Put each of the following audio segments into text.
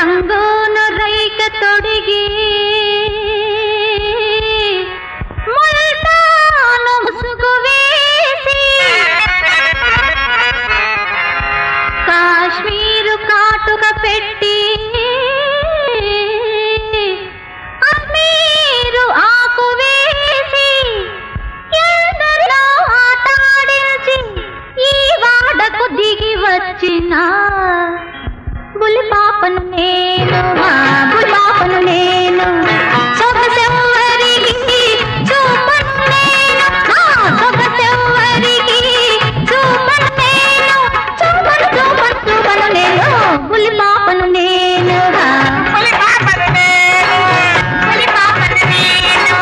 రంగును రైక తొడిగి ముల్తాను ముసుగు వేసి కాశ్మీరు కాటుక పెట్టి అమీరు ఆకు వేసి ఎందరిలో ఆటాడించి ఈ వాడకు దిగి వచ్చిన బులి పాపను నేను మా బులి పాపను నేను సొగసెవ్వరికి చూపను నేను నా సొగసెవ్వరికి చూపను నేను చూపను చూపను చూపను నేను బులి పాపను నేను బులి పాపను నేను బులి పాపను నేను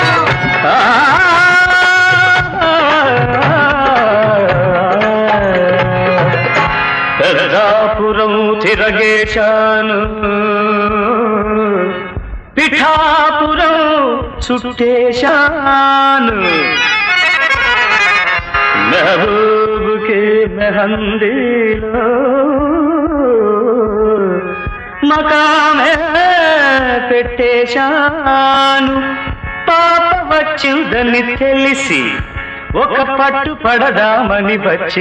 పెద్దాపురం తిరగేశాను పిఠాపురం చుట్టేశాను మెహబూబుకి మెహందీలో మకామే పెట్టేశాను పాప వచ్చిందని తెలిసి ఒక పట్టు పడదామని వచ్చి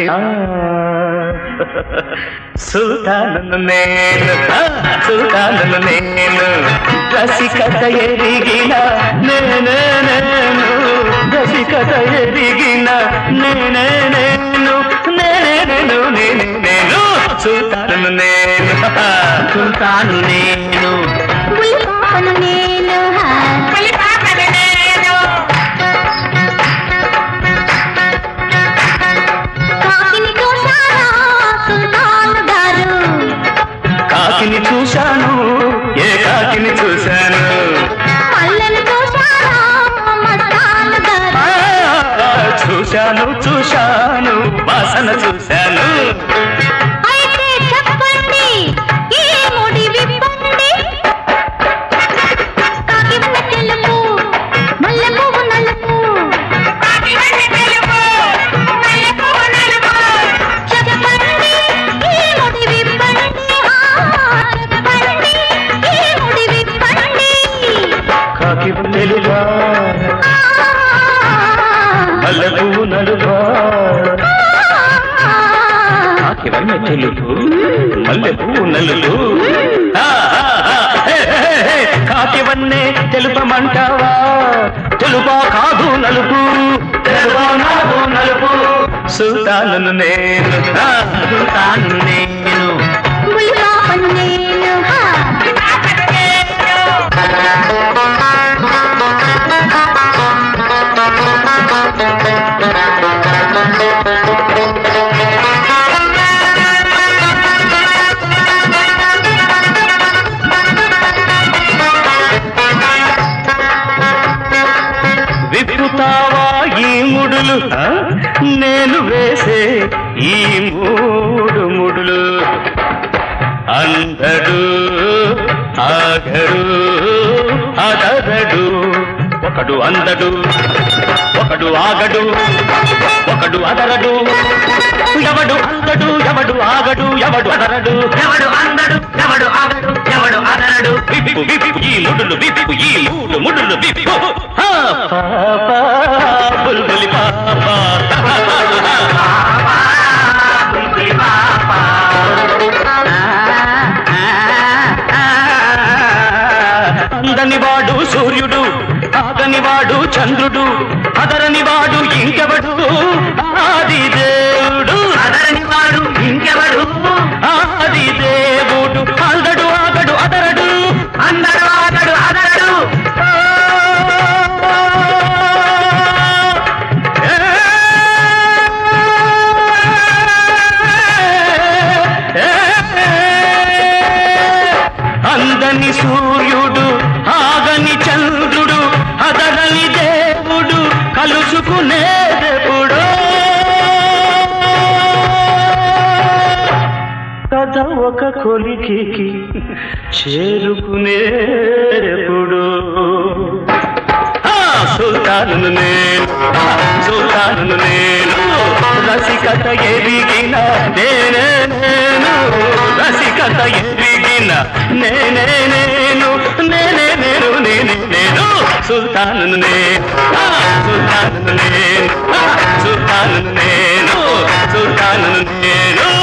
సుల్తానను నేను ఆ, సుల్తానను నేను రసికత ఎరిగిన నేనే నేను రసికత ఎరిగిన నేనే నేను నేనే నేను నేనే నేను సుల్తానను నేను సుల్తాను నేను బులి పాపను నేను బులి పాపను నేను కాకిని చూశానా సుల్తాన్ గారు కాకిని చూశాను ఏ కాకిని చూశాను మల్లెను చూశానా మస్తాన్ గారు ఆ, చూశాను చూశాను వాసన చూశాను అయితే చెప్పండి ఈ ముడి విప్పండి కాకి వల్ల తెలుపు మల్లె పువ్వు నలుపు కాకి వల్ల తెలుపు మల్లె పువ్వు నలుపు చెప్పండి ఈ ముడి విప్పండి ఆ, చెప్పండి ఈ ముడి విప్పండి కాకి తెలుగా మల్లెపు నలుగా కాకి వల్ల తెలుపు మల్లెపు నలుగు ఆ, ఆ, ఆ, హే, హే, హే, కాకి వన్నే తెలుపమంటావా తెలుపా కాదు నలుపు తెలుపా నలుపు నలుపు సుల్తాను నేను ఆ, సుల్తాను నేను బుల్లి పాపను నేను హా. విప్పుతావా ఈ ముడులు ఆ? నేను వేసే ఈ మూడు ముడులు అందడు ఆగడు అదరడు ఒకడు అందడు ఒకడు ఆగడు ఒకడు అదరడు ఎవడు అందడు ఎవడు ఆగడు ఎవడు అదరడు ఎవడు అందడు ఎవడు ఆగడు ఎవడు అదరడు విప్పు విప్పు ఈ ముడులు విప్పు ఈ మూడు ముడులు విప్పు ఆ, పాప బుల్బులి పాప బుల్బులి పాప అందని వాడు సూర్యుడు ఆగని వాడు చంద్రుడు అదరని వాడు ఇంకెవడు ఆది దేవుడు అదరని వాడు ఇంకెవడు ఆది దేవుడు అందడు ఆగడు అదరడు అందడు ఆగడు అదరడు అందని సూర్యుడు ఆగని చంద్రుడు అదరని దేవుడు కలుసుకునేదెప్పుడు కథ ఒక కొలికి చేరుకునేప్పుడు ఆ, సుల్తాను నేను ఆ, సుల్తాను నేను రసికత ఎరిగిన నేనే నేను రసికత ఎరిగిన నేనే నేను నేనే నేను నేనే నేను సుల్తాను నేను ఆ, సుల్తాను నేను ఆ, సుల్తాను నేను సుల్తాను నేను